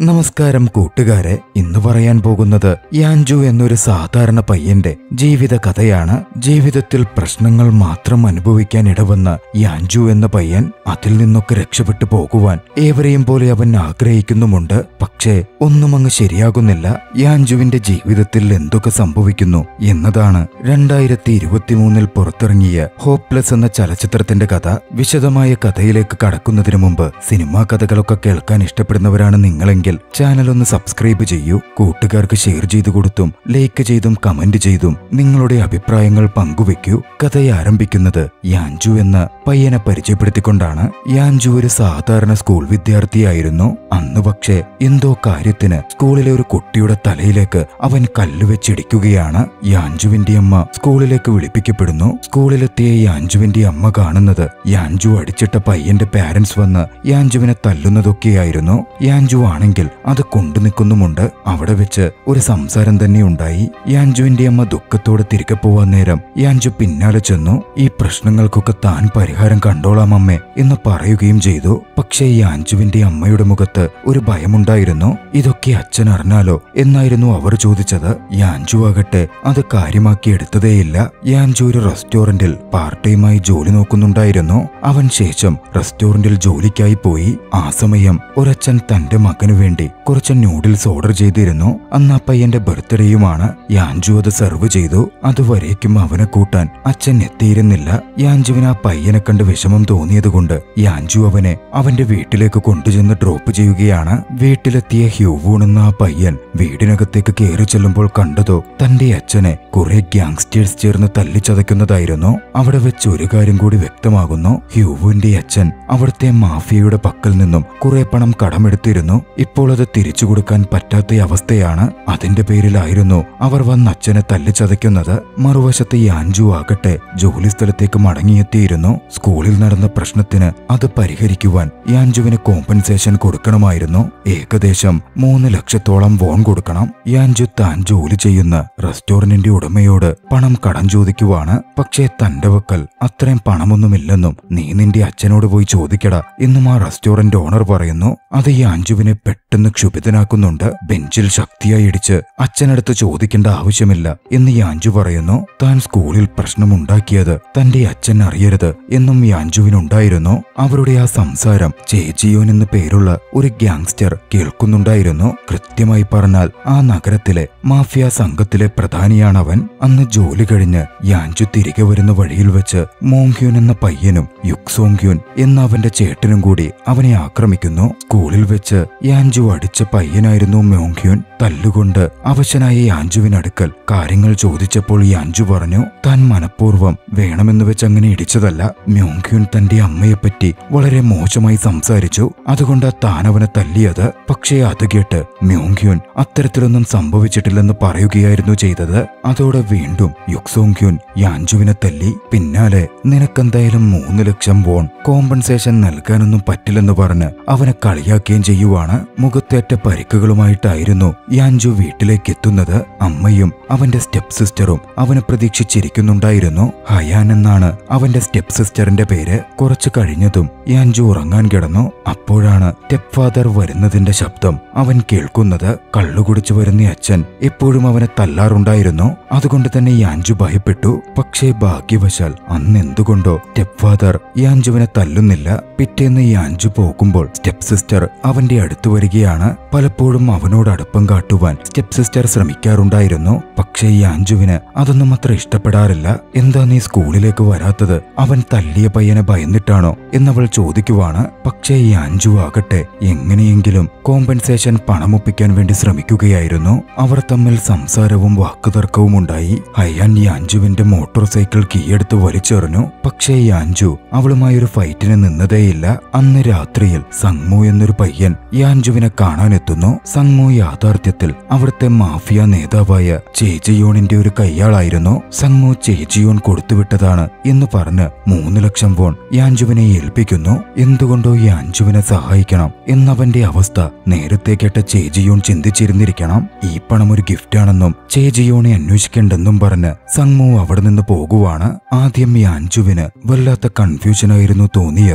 നമസ്കാരം കൂട്ടുകാരെ ഇന്ന് പറയാൻ പോകുന്നത് യാൻജു എന്നൊരു സാധാരണ പയ്യന്റെ ജീവിത കഥയാണ് ജീവിതത്തിൽ പ്രശ്നങ്ങൾ മാത്രം അനുഭവിക്കാൻ ഇടവന്ന യാൻജു എന്ന പയ്യൻ അതിൽ നിന്നൊക്കെ രക്ഷപ്പെട്ടു പോകുവാൻ ഏവരെയും പോലെ അവൻ ആഗ്രഹിക്കുന്നുമുണ്ട് പക്ഷേ ഒന്നും അങ്ങ് ശരിയാകുന്നില്ല യാൻജുവിന്റെ ജീവിതത്തിൽ എന്തൊക്കെ സംഭവിക്കുന്നു എന്നതാണ് രണ്ടായിരത്തി ഇരുപത്തിമൂന്നിൽ പുറത്തിറങ്ങിയ ഹോപ്പ്ലെസ് എന്ന ചലച്ചിത്രത്തിന്റെ കഥ വിശദമായ കഥയിലേക്ക് കടക്കുന്നതിന് മുമ്പ് സിനിമാ കഥകളൊക്കെ കേൾക്കാൻ ഇഷ്ടപ്പെടുന്നവരാണ് നിങ്ങളെങ്കിൽ ചാനൽ ഒന്ന് സബ്സ്ക്രൈബ് ചെയ്യൂ കൂട്ടുകാർക്ക് ഷെയർ ചെയ്തു കൊടുത്തും ലൈക്ക് ചെയ്തും കമന്റ് ചെയ്തും നിങ്ങളുടെ അഭിപ്രായങ്ങൾ പങ്കുവെക്കൂ കഥയെ ആരംഭിക്കുന്നത് യാൻജു എന്ന പയ്യനെ പരിചയപ്പെടുത്തിക്കൊണ്ടാണ് യാൻജു ഒരു സാധാരണ സ്കൂൾ വിദ്യാർത്ഥിയായിരുന്നു അന്ന് പക്ഷേ എന്തോ കാര്യത്തിന് സ്കൂളിലെ ഒരു കുട്ടിയുടെ തലയിലേക്ക് അവൻ കല്ലുവെച്ചിടിക്കുകയാണ് യാൻജുവിന്റെ അമ്മ സ്കൂളിലേക്ക് വിളിപ്പിക്കപ്പെടുന്നു സ്കൂളിലെത്തിയ യാൻജുവിന്റെ അമ്മ കാണുന്നത് യാൻജു അടിച്ചിട്ട പയ്യന്റെ പാരന്റ്സ് വന്ന് യാൻജുവിനെ തല്ലുന്നതൊക്കെയായിരുന്നു യാൻജു ആണെങ്കിൽ അത് കൊണ്ടു നിൽക്കുന്നുമുണ്ട് അവിടെ വെച്ച് ഒരു സംസാരം തന്നെ ഉണ്ടായി യാൻജുവിന്റെ അമ്മ ദുഃഖത്തോടെ തിരികെ പോവാൻ നേരം യാൻജു പിന്നാലെ ചെന്നു ഈ പ്രശ്നങ്ങൾക്കൊക്കെ താൻ പരിഹാരം കണ്ടോളാം അമ്മേ എന്ന് പറയുകയും ചെയ്തു പക്ഷേ യാൻജുവിന്റെ അമ്മയുടെ മുഖത്ത് ഒരു ഭയമുണ്ടായിരുന്നു ഇതൊക്കെ അച്ഛൻ അറിഞ്ഞാലോ എന്നായിരുന്നു അവർ ചോദിച്ചത് യാൻജു ആകട്ടെ അത് കാര്യമാക്കി എടുത്തതേയില്ല യാൻജു ഒരു റെസ്റ്റോറന്റിൽ പാർട്ട് ടൈമായി ജോലി നോക്കുന്നുണ്ടായിരുന്നു അവൻ ശേഷം റെസ്റ്റോറന്റിൽ ജോലിക്കായി പോയി ആ സമയം ഒരച്ഛൻ തന്റെ മകനു വേണ്ടി കുറച്ച് നൂഡിൽസ് ഓർഡർ ചെയ്തിരുന്നു അന്ന് ആ പയ്യന്റെ ബർത്ത്ഡേയുമാണ് യാൻജു അത് സെർവ് ചെയ്തു അതുവരേക്കും അവനെ കൂട്ടാൻ അച്ഛൻ എത്തിയിരുന്നില്ല യാൻജുവിന് ആ പയ്യനെ കണ്ട് വിഷമം തോന്നിയതുകൊണ്ട് യാൻജു അവനെ അവന്റെ വീട്ടിലേക്ക് കൊണ്ടുചെന്ന് ഡ്രോപ്പ് ചെയ്യുകയാണ് വീട്ടിലെത്തിയ ഹ്യൂവൂൺ എന്ന ആ പയ്യൻ വീടിനകത്തേക്ക് കയറി ചെല്ലുമ്പോൾ കണ്ടതോ തന്റെ അച്ഛനെ കുറെ ഗ്യാങ്സ്റ്റേഴ്സ് ചേർന്ന് തല്ലിച്ചതയ്ക്കുന്നതായിരുന്നു അവിടെ വെച്ച് ഒരു കാര്യം കൂടി വ്യക്തമാകുന്നു ഹ്യൂവുവിന്റെ അച്ഛൻ അവിടുത്തെ മാഫിയയുടെ പക്കൽ നിന്നും കുറെ പണം കടമെടുത്തിരുന്നു ഇപ്പോൾ അത് തിരിച്ചു കൊടുക്കാൻ പറ്റാത്ത അവസ്ഥയാണ് അതിന്റെ പേരിലായിരുന്നു അവർ വന്ന് അച്ഛനെ തല്ലിച്ചതയ്ക്കുന്നത് മറുവശത്ത് യാൻജു ആകട്ടെ ജോലി സ്ഥലത്തേക്ക് മടങ്ങിയെത്തിയിരുന്നു സ്കൂളിൽ നടന്ന പ്രശ്നത്തിന് അത് പരിഹരിക്കുവാൻ യാൻജുവിന് കോമ്പൻസേഷൻ കൊടുക്കണമായിരുന്നു ഏകദേശം മൂന്ന് ലക്ഷത്തോളം വോൺ കൊടുക്കണം യാൻജു താൻ ജോലി ചെയ്യുന്ന റെസ്റ്റോറന്റിന്റെ ഉടമയോട് പണം കടം ചോദിക്കുവാണ് പക്ഷേ തന്റെ വക്കൽ അത്രയും പണമൊന്നുമില്ലെന്നും നീ നിന്റെ അച്ഛനോട് പോയി ചോദിക്കട എന്നും ആ റെസ്റ്റോറന്റ് ഓണർ പറയുന്നു അത് യാൻജുവിനെ പെട്ടെന്ന് ക്ഷുഭിതനാക്കുന്നുണ്ട് ബെഞ്ചിൽ ശക്തിയായി ഇടിച്ച് അച്ഛനടുത്ത് ചോദിക്കേണ്ട ആവശ്യമില്ല എന്ന് യാൻജു പറയുന്നു താൻ സ്കൂളിൽ പ്രശ്നമുണ്ടാക്കിയത് തന്റെ അച്ഛൻ അറിയരുത് എന്നും യാൻജുവിനുണ്ടായിരുന്നു അവരുടെ ആ സംസാരം ചേച്ചിയോൻ എന്ന് പേരുള്ള ഒരു ഗ്യാങ്സ്റ്റർ കേൾക്കുന്നുണ്ടായിരുന്നു കൃത്യമായി പറഞ്ഞാൽ ആ നഗരത്തിലെ മാഫിയ സംഘത്തിലെ പ്രധാനിയാണവൻ അന്ന് ജോലി കഴിഞ്ഞ് യാൻജു തിരികെ വരുന്ന വഴിയിൽ വെച്ച് മോങ്ക്യൂൻ എന്ന പയ്യനും യുക്സോങ്ക്യൂൻ എന്ന അവന്റെ ചേട്ടനും കൂടി അവനെ ആക്രമിക്കുന്നു സ്കൂളിൽ വെച്ച് യാൻജു അടിച്ച പയ്യനായിരുന്നു മോങ്ക്യൂൻ തല്ലുകൊണ്ട് അവശനായ യാൻജുവിനടുക്കൽ കാര്യങ്ങൾ ചോദിച്ചപ്പോൾ യാൻജു പറഞ്ഞു താൻ മനഃപൂർവ്വം വേണമെന്ന് വെച്ച് അങ്ങനെ ഇടിച്ചതല്ല മ്യോങ്ക്യൂൻ തന്റെ അമ്മയെപ്പറ്റി വളരെ മോശമായി സംസാരിച്ചു അതുകൊണ്ട് താൻ അവനെ തല്ലിയത് പക്ഷേ അത് കേട്ട് മ്യോങ്ക്യൂൻ അത്തരത്തിലൊന്നും സംഭവിച്ചിട്ടില്ലെന്ന് പറയുകയായിരുന്നു ചെയ്തത് അതോടെ വീണ്ടും യുക്സോങ്ക്യൂൻ യാൻജുവിനെ തല്ലി പിന്നാലെ നിനക്കെന്തായാലും മൂന്ന് ലക്ഷം വോൺ കോമ്പൻസേഷൻ നൽകാനൊന്നും പറ്റില്ലെന്ന് പറഞ്ഞ് അവനെ കളിയാക്കുകയും ചെയ്യുവാണ് മുഖത്തേറ്റ പരിക്കുകളുമായിട്ടായിരുന്നു യാൻജു വീട്ടിലേക്ക് എത്തുന്നത് അമ്മയും അവന്റെ സ്റ്റെപ്പ് സിസ്റ്ററും അവനെ പ്രതീക്ഷിച്ചിരിക്കുന്നുണ്ടായിരുന്നു ഹയാൻ എന്നാണ് അവന്റെ സ്റ്റെപ്പ് സിസ്റ്ററിന്റെ പേര് കുറച്ചു കഴിഞ്ഞതും യാൻജു ഉറങ്ങാൻ കിടന്നു അപ്പോഴാണ് സ്റ്റെപ്പ് ഫാദർ വരുന്നതിന്റെ ശബ്ദം അവൻ കേൾക്കുന്നത് കള്ളുകുടിച്ചു വരുന്ന അച്ഛൻ എപ്പോഴും അവനെ തല്ലാറുണ്ടായിരുന്നു അതുകൊണ്ട് തന്നെ യാൻജു ഭയപ്പെട്ടു പക്ഷേ ഭാഗ്യവശാൽ അന്ന് എന്തുകൊണ്ടോ സ്റ്റെപ്പ് ഫാദർ യാൻജുവിനെ തല്ലുന്നില്ല പിറ്റേന്ന് യാൻജു പോകുമ്പോൾ സ്റ്റെപ്പ് സിസ്റ്റർ അവന്റെ അടുത്ത് വരികയാണ് പലപ്പോഴും അവനോട് അടുപ്പം കാട്ടുവാൻ സ്റ്റെപ്പ് സിസ്റ്റർ ശ്രമിക്കാറുണ്ടായിരുന്നു പക്ഷേ യാൻജുവിന് അതൊന്നും അത്ര ഇഷ്ടപ്പെടാറില്ല എന്താ നീ സ്കൂളിലേക്ക് വരാത്തത് അവൻ തല്ലിയ പയ്യനെ ഭയന്നിട്ടാണോ എന്നവൾ ചോദിക്കുവാണ് പക്ഷേ യാൻജു ആകട്ടെ എങ്ങനെയെങ്കിലും കോമ്പൻസേഷൻ പണമൊപ്പിക്കാൻ വേണ്ടി ശ്രമിക്കുകയായിരുന്നു അവർ തമ്മിൽ സംസാരവും വാക്കുതർക്കവും ഉണ്ടായി ഹയാൻ യാൻജുവിന്റെ മോട്ടോർ സൈക്കിൾ കീയെടുത്ത് വലിച്ചെറിഞ്ഞു പക്ഷേ യാൻജു അവളുമായൊരു ഫൈറ്റിന് നിന്നതേയില്ല അന്ന് രാത്രിയിൽ സങ്മു എന്നൊരു പയ്യൻ യാൻജുവിനെ കാണാനെത്തുന്നു സങ്മു യാഥാർത്ഥ്യത്തിൽ അവിടുത്തെ മാഫിയ നേതാവായ ചേജിയോണിന്റെ ഒരു കയ്യാളായിരുന്നു സങ്മു ചേജിയോൺ കൊടുത്തുവിട്ടതാണ് എന്ന് പറഞ്ഞ് മൂന്ന് ലക്ഷം വോൺ യാൻജുവിനെ ഏൽപ്പിക്കുന്നു എന്തുകൊണ്ടോ യാൻജുവിനെ സഹായിക്കണം എന്നവന്റെ അവസ്ഥ നേരത്തെ കേട്ട ചേജിയോൺ ചിന്തിച്ചിരുന്നിരിക്കണം ഈ പണം ഒരു ഗിഫ്റ്റാണെന്നും ചേജിയോണെ അന്വേഷിക്കേണ്ടെന്നും പറഞ്ഞ് സങ്മു അവിടെ നിന്ന് പോകുവാണ് ആദ്യം യാൻജുവിന് വല്ലാത്ത കൺഫ്യൂഷനായിരുന്നു തോന്നിയത്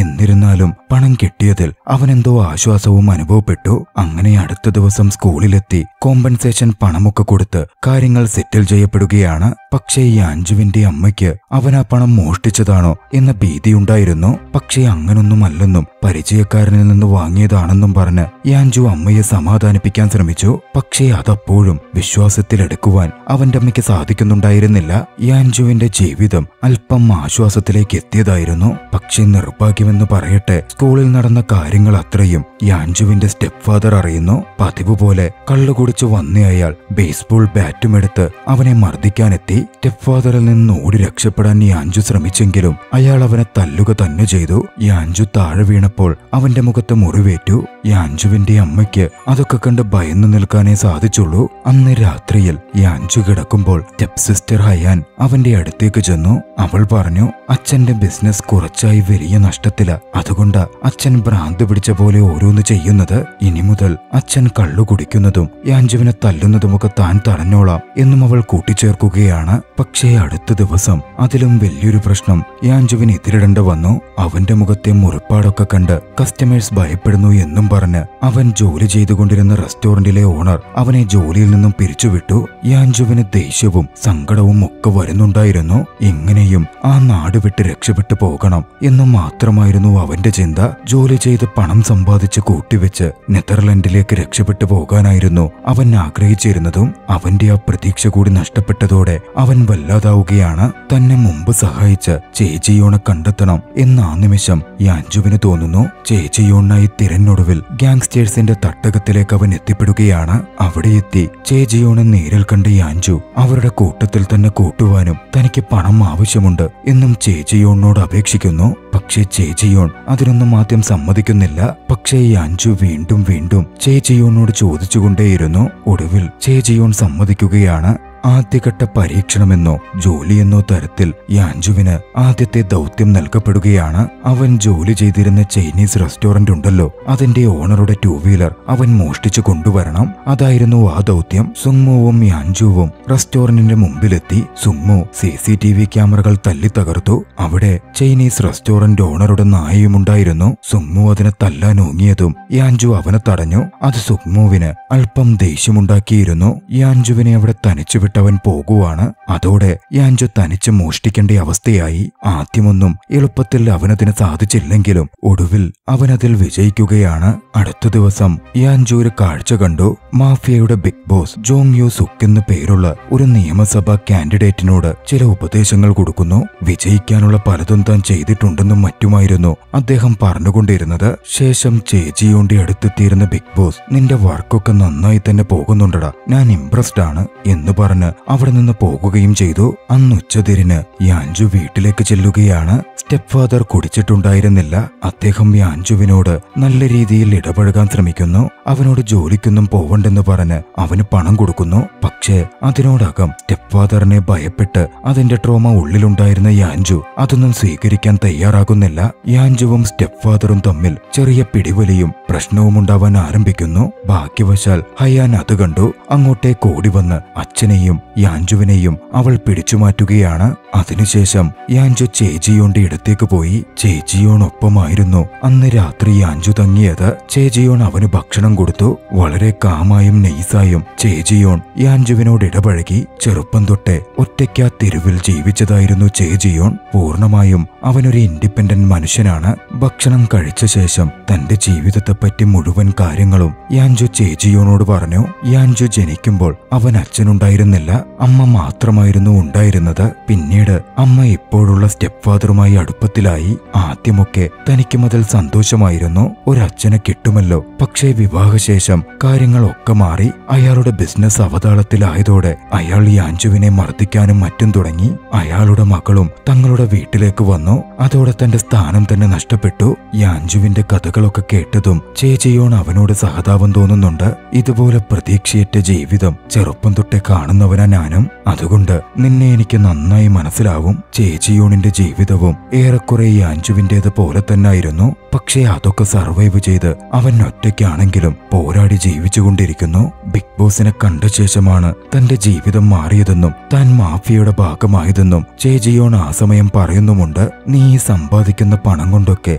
എന്നിരുന്നാലും പണം കിട്ടിയതിൽ അവനെന്തോ ആശ്വാസവും അനുഭവപ്പെട്ടു അങ്ങനെ അടുത്ത ദിവസം സ്കൂളിലെത്തി കോമ്പൻസേഷൻ പണമൊക്കെ കൊടുത്ത് കാര്യങ്ങൾ സെറ്റിൽ ചെയ്യപ്പെടുകയാണ് പക്ഷേ ഈ അഞ്ജുവിന്റെ അമ്മയ്ക്ക് അവൻ ആ പണം മോഷ്ടിച്ചതാണോ എന്ന ഭീതിയുണ്ടായിരുന്നു പക്ഷേ അങ്ങനൊന്നുമല്ലെന്നും പരിചയക്കാരനിൽ നിന്ന് വാങ്ങിയതാണെന്നും പറഞ്ഞ് യാഞ്ചു അമ്മയെ സമാധാനിപ്പിക്കാൻ ശ്രമിച്ചു പക്ഷേ അതപ്പോഴും വിശ്വാസത്തിലെടുക്കുവാൻ അവന്റെ അമ്മയ്ക്ക് സാധിക്കുന്നുണ്ടായിരുന്നില്ല യാഞ്ചുവിന്റെ ജീവിതം അല്പം ആശ്വാസത്തിലേക്ക് എത്തിയതായിരുന്നു പക്ഷേ നിർഭാഗ്യമെന്ന് പറയട്ടെ സ്കൂളിൽ നടന്ന കാര്യങ്ങൾ അത്രയും യാഞ്ചുവിന്റെ സ്റ്റെപ്പ് ഫാദർ അറിയുന്നു പതിവ് പോലെ കള്ളുകുടിച്ചു വന്ന അയാൾ ബേസ്ബോൾ ബാറ്റുമെടുത്ത് അവനെ മർദ്ദിക്കാനെത്തി സ്റ്റെപ്പ് ഫാദറിൽ നിന്ന് ഓടി രക്ഷപ്പെടാൻ യാഞ്ചു ശ്രമിച്ചെങ്കിലും അയാൾ അവനെ തല്ലുക തന്നെ ചെയ്തു യാഞ്ചു താഴെ വീണപ്പോൾ അവന്റെ മുഖത്ത് മുറിവേറ്റു യാഞ്ചുവിന്റെ അമ്മയ്ക്ക് അതൊക്കെ കണ്ട് ഭയന്നു നിൽക്കാനേ സാധിച്ചുള്ളൂ അന്ന് രാത്രിയിൽ യാഞ്ചു കിടക്കുമ്പോൾ സ്റ്റെപ്പ് സിസ്റ്റർ ഹയാൻ അവന്റെ അടുത്തേക്ക് ചെന്നു അവൾ പറഞ്ഞു അച്ഛന്റെ ബിസിനസ് കുറച്ചായി വലിയ നഷ്ടത്തില അതുകൊണ്ട് അച്ഛൻ ഭ്രാന്ത് പിടിച്ച പോലെ ഓരോന്ന് ചെയ്യുന്നത് ഇനി മുതൽ അച്ഛൻ കള്ളു കുടിക്കുന്നതും യാഞ്ചുവിനെ തല്ലുന്നതുമൊക്കെ താൻ തടഞ്ഞോളാം എന്നും അവൾ കൂട്ടിച്ചേർക്കുകയാണ് പക്ഷേ അടുത്ത ദിവസം അതിലും വലിയൊരു പ്രശ്നം യാഞ്ചുവിന് എതിരിടേണ്ട വന്നു അവന്റെ മുഖത്തെ മുറിപ്പാടൊക്കെ കണ്ട് കസ്റ്റമേഴ്സ് ഭയപ്പെടുന്നു എന്നും പറഞ്ഞ് അവൻ ജോലി ചെയ്തുകൊണ്ടിരുന്ന റെസ്റ്റോറന്റിലെ ഓണർ അവനെ ജോലിയിൽ നിന്നും പിരിച്ചുവിട്ടു യാഞ്ചുവിന് ദേഷ്യവും സങ്കടവും ഒക്കെ വരുന്നുണ്ടായിരുന്നു എങ്ങനെയും ആ നാട് വിട്ട് രക്ഷപ്പെട്ടു പോകണം എന്നു മാത്രമായിരുന്നു അവന്റെ ചിന്ത ജോലി ചെയ്ത് പണം സമ്പാദിച്ച് കൂട്ടിവെച്ച് നെതർലൻഡിലേക്ക് രക്ഷപ്പെട്ടു പോകാനായിരുന്നു അവൻ ആഗ്രഹിച്ചിരുന്നതും അവന്റെ ആ പ്രതീക്ഷ കൂടി നഷ്ടപ്പെട്ടതോടെ അവൻ വല്ലാതാവുകയാണ് തന്നെ മുമ്പ് സഹായിച്ച ചേച്ചിയോണെ കണ്ടെത്തണം എന്ന ആ നിമിഷം യാഞ്ചുവിന് തോന്നുന്നു ചേച്ചിയോണായി തിരഞ്ഞൊടുവിൽ ഗാങ്സ്റ്റേഴ്സിന്റെ തട്ടകത്തിലേക്ക് അവൻ എത്തിപ്പെടുകയാണ് അവിടെ എത്തി ചേച്ചിയോണെ നേരിൽ കണ്ട യാഞ്ചു അവരുടെ കൂട്ടത്തിൽ തന്നെ കൂട്ടുവാനും തനിക്ക് പണം ആവശ്യമുണ്ട് എന്നും ചേച്ചിയോണിനോട് അപേക്ഷിക്കുന്നു പക്ഷേ ചേച്ചിയോൺ അതിനൊന്നും ആദ്യം സമ്മതിക്കുന്നില്ല പക്ഷേ യാഞ്ചു വീണ്ടും വീണ്ടും ചേച്ചിയോണിനോട് ചോദിച്ചുകൊണ്ടേയിരുന്നു ഒടുവിൽ ചേച്ചിയോൺ സമ്മതിക്കുകയാണ് ആദ്യഘട്ട പരീക്ഷണമെന്നോ ജോലിയെന്നോ തരത്തിൽ യാഞ്ചുവിന് ആദ്യത്തെ ദൗത്യം നൽകപ്പെടുകയാണ് അവൻ ജോലി ചെയ്തിരുന്ന ചൈനീസ് റെസ്റ്റോറന്റ് ഉണ്ടല്ലോ അതിന്റെ ഓണറുടെ ടൂ വീലർ അവൻ മോഷ്ടിച്ചു കൊണ്ടുവരണം അതായിരുന്നു ആ ദൗത്യം സുങ്മുവും യാഞ്ചുവും റെസ്റ്റോറന്റിന്റെ മുമ്പിലെത്തി Sungmu C C T V ക്യാമറകൾ തല്ലി തകർത്തു അവിടെ ചൈനീസ് റെസ്റ്റോറന്റ് ഓണറുടെ നായയുമുണ്ടായിരുന്നു സുങ്മു അതിനെ തല്ലാൻ ഓങ്ങിയതും യാഞ്ചു അവനെ തടഞ്ഞു അത് സുങ്മുവിന് അല്പം ദേഷ്യമുണ്ടാക്കിയിരുന്നു യാഞ്ചുവിനെ അവിടെ തനിച്ചു വിട്ടവൻ പോകുവാണ് അതോടെ യാഞ്ചു തനിച്ച് മോഷ്ടിക്കേണ്ട അവസ്ഥയായി ആദ്യമൊന്നും എളുപ്പത്തിൽ അവനതിന് സാധിച്ചില്ലെങ്കിലും ഒടുവിൽ അവനതിൽ വിജയിക്കുകയാണ് അടുത്ത ദിവസം യാഞ്ചു ഒരു കാഴ്ച കണ്ടു മാഫിയയുടെ big boss Jong Yu Suk എന്ന് പേരുള്ള ഒരു നിയമസഭാ കാൻഡിഡേറ്റിനോട് ചില ഉപദേശങ്ങൾ കൊടുക്കുന്നു വിജയിക്കാനുള്ള പലതും താൻ ചെയ്തിട്ടുണ്ടെന്നും മറ്റുമായിരുന്നു അദ്ദേഹം പറഞ്ഞുകൊണ്ടിരുന്നത് ശേഷം ചേച്ചിയോണ്ടി അടുത്തെത്തിയിരുന്ന ബിഗ് ബോസ് നിന്റെ വർക്കൊക്കെ നന്നായി തന്നെ പോകുന്നുണ്ടടാ ഞാൻ ഇംപ്രസ്ഡ് ആണ് എന്ന് പറഞ്ഞ് അവിടെ നിന്ന് പോകുകയും ചെയ്തു അന്ന് ഉച്ചതിരിന് യാഞ്ചു വീട്ടിലേക്ക് ചെല്ലുകയാണ് സ്റ്റെപ്പ് ഫാദർ കുടിച്ചിട്ടുണ്ടായിരുന്നില്ല അദ്ദേഹം യാഞ്ചുവിനോട് നല്ല രീതിയിൽ ഇടപഴകാൻ ശ്രമിക്കുന്നു അവനോട് ജോലിക്കൊന്നും പോവണ്ടെന്ന് പറഞ്ഞ് അവന് പണം കൊടുക്കുന്നു പക്ഷേ അതിനോടകം സ്റ്റെപ്പ് ഫാദറിനെ ഭയപ്പെട്ട് അതിന്റെ ട്രോമ ഉള്ളിലുണ്ടായിരുന്ന യാഞ്ചു അതൊന്നും സ്വീകരിക്കാൻ തയ്യാറാകുന്നില്ല യാഞ്ചുവും സ്റ്റെപ്പ് ഫാദറും തമ്മിൽ ചെറിയ പിടിവലിയും പ്രശ്നവും ഉണ്ടാവാൻ ആരംഭിക്കുന്നു ഭാഗ്യവശാൽ ഹയാൻ അത് കണ്ടു അങ്ങോട്ടേക്ക് ഓടി വന്ന് അച്ഛനെയും യാഞ്ചുവിനെയും അവൾ പിടിച്ചുമാറ്റുകയാണ് അതിനുശേഷം യാഞ്ചു ചേച്ചിയോന്റെ ഇടത്തേക്ക് പോയി ചേച്ചിയോണൊപ്പമായിരുന്നു അന്ന് രാത്രി യാഞ്ചു തങ്ങിയത് ചേച്ചിയോൺ അവന് ഭക്ഷണം കൊടുത്തു വളരെ കാമായും നെയ്സായും ചേച്ചിയോൺ യാഞ്ചുവിനോട് ഇടപഴകി ചെറുപ്പം തൊട്ടേ ഒറ്റയ്ക്കാ തെരുവിൽ ജീവിച്ചതായിരുന്നു ചേച്ചിയോൺ പൂർണ്ണമായും അവനൊരു ഇൻഡിപെൻഡന്റ് മനുഷ്യനാണ് ഭക്ഷണം കഴിച്ച ശേഷം തന്റെ ജീവിതത്തെപ്പറ്റി മുഴുവൻ കാര്യങ്ങളും യാഞ്ചു ചേച്ചിയോണോട് പറഞ്ഞു യാഞ്ചു ജനിക്കുമ്പോൾ അവൻ അച്ഛനുണ്ടായിരുന്നില്ല അമ്മ മാത്രമായിരുന്നു ഉണ്ടായിരുന്നത് പിന്നീട് അമ്മ ഇപ്പോഴുള്ള സ്റ്റെപ്പ് ഫാദറുമായി അടുപ്പത്തിലായി ആദ്യമൊക്കെ തനിക്കും അതിൽ സന്തോഷമായിരുന്നു ഒരച്ഛനെ കിട്ടുമല്ലോ പക്ഷേ വിവാഹശേഷം കാര്യങ്ങളൊക്കെ മാറി അയാളുടെ ബിസിനസ് അവതാളത്തിലായതോടെ അയാൾ യാഞ്ചുവിനെ മർദ്ദിക്കാനും മറ്റും തുടങ്ങി അയാളുടെ മകളും തങ്ങളുടെ വീട്ടിലേക്ക് വന്നു അതോടെ തന്റെ സ്ഥാനം തന്നെ നഷ്ടപ്പെട്ടു യാഞ്ചുവിന്റെ കഥകളൊക്കെ കേട്ടതും ചേച്ചിയോൺ അവനോട് സഹതാപം തോന്നുന്നുണ്ട് ഇതുപോലെ പ്രതീക്ഷയറ്റ ജീവിതം ചെറുപ്പം തൊട്ടേ കാണുന്നവനാ ഞാനും അതുകൊണ്ട് നിന്നെ എനിക്ക് നന്നായി മനസ്സിലാവും ചേച്ചിയോണിന്റെ ജീവിതവും ഏറെക്കുറെ യാഞ്ചുവിന്റേത് പോലെ തന്നെയായിരുന്നു പക്ഷേ അതൊക്കെ സർവൈവ് ചെയ്ത് അവൻ ഒറ്റയ്ക്കാണെങ്കിലും പോരാടി ജീവിച്ചുകൊണ്ടിരിക്കുന്നു ബിഗ് ബോസിനെ കണ്ട ശേഷമാണ് തന്റെ ജീവിതം മാറിയതെന്നും താൻ മാഫിയയുടെ ഭാഗമായതെന്നും ചേച്ചിയോൺ ആ സമയം പറയുന്നുമുണ്ട് നീ ഈ സമ്പാദിക്കുന്ന പണം കൊണ്ടൊക്കെ